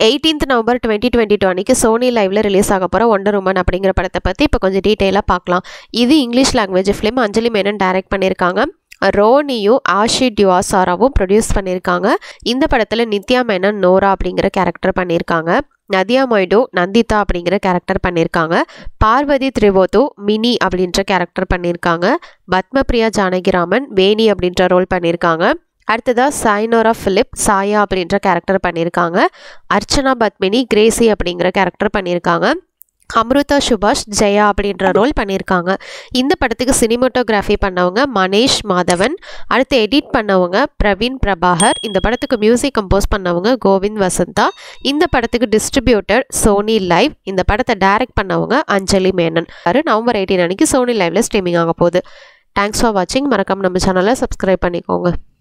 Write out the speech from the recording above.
eighteenth November twenty twenty two அன்றைக்கி Sony லைவில் release ஆக போகிற ஒண்டர் உமன் அப்படிங்கிற படத்தை பற்றி இப்போ கொஞ்சம் டீட்டெயிலாக பார்க்கலாம் இது English language film Anjali Menon direct பண்ணியிருக்காங்க ரோனியும் ஆஷி டிவாசாராவும் ப்ரொடியூஸ் பண்ணியிருக்காங்க இந்த படத்தில் நித்யா மேனன் நோரா அப்படிங்கிற கேரக்டர் பண்ணியிருக்காங்க நதியா மொய்டோ நந்திதா அப்படிங்கிற கேரக்டர் பண்ணியிருக்காங்க பார்வதி திரிவோது மினி அப்படின்ற கேரக்டர் பண்ணியிருக்காங்க பத்மபிரியா ஜானகிராமன் வேணி அப்படின்ற ரோல் பண்ணியிருக்காங்க அடுத்ததாக சாய்னோரா ஃபிலிப் சாயா அப்படின்ற கேரக்டர் பண்ணியிருக்காங்க அர்ச்சனா பத்மினி கிரேசி அப்படிங்கிற கேரக்டர் பண்ணியிருக்காங்க அம்ருதா சுபாஷ் ஜெயா அப்படின்ற ரோல் பண்ணியிருக்காங்க இந்த படத்துக்கு சினிமோட்டோகிராஃபி பண்ணவங்க மனேஷ் மாதவன் அடுத்து எடிட் பண்ணவங்க பிரவீன் பிரபாகர் இந்த படத்துக்கு மியூசிக் கம்போஸ் பண்ணவங்க கோவிந்த் வசந்தா இந்த படத்துக்கு டிஸ்ட்ரிபியூட்டர் சோனி லைவ் இந்த படத்தை டைரக்ட் பண்ணவங்க அஞ்சலி மேனன் அது நவம்பர் எயிட்டீன் அன்னைக்கு சோனி லைவ்ல ஸ்ட்ரீமிங் ஆக போகுது தேங்க்ஸ் ஃபார் வாட்சிங் மறக்காம நம்ம சேனலை சப்ஸ்கிரைப் பண்ணிக்கோங்க